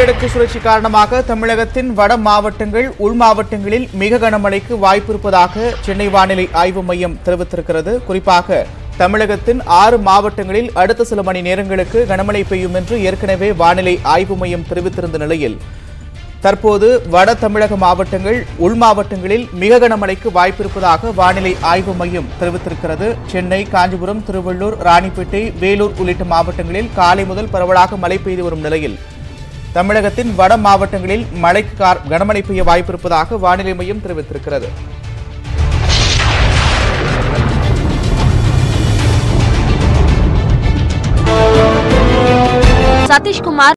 மேற்கு சுழற்சி காரணமாக தமிழகத்தின் வட மாவட்டங்கள் உள் மாவட்டங்களில் மிக கனமழைக்கு வாய்ப்பு இருப்பதாக சென்னை வானிலை ஆய்வு மையம் தெரிவித்திருக்கிறது குறிப்பாக தமிழகத்தின் ஆறு மாவட்டங்களில் அடுத்த சில மணி நேரங்களுக்கு கனமழை பெய்யும் என்று ஏற்கனவே வானிலை ஆய்வு மையம் தெரிவித்திருந்த நிலையில் தற்போது வட தமிழக மாவட்டங்கள் உள் மாவட்டங்களில் மிக கனமழைக்கு வாய்ப்பிருப்பதாக வானிலை ஆய்வு மையம் தெரிவித்திருக்கிறது சென்னை காஞ்சிபுரம் திருவள்ளூர் ராணிப்பேட்டை வேலூர் உள்ளிட்ட மாவட்டங்களில் காலை முதல் பரவலாக மழை பெய்து வரும் நிலையில் தமிழகத்தின் வட மாவட்டங்களில் மழைக்கு கார்- கனமழை பெய்ய வாய்ப்பிருப்பதாக வானிலை மையம் தெரிவித்திருக்கிறது சதீஷ்குமார்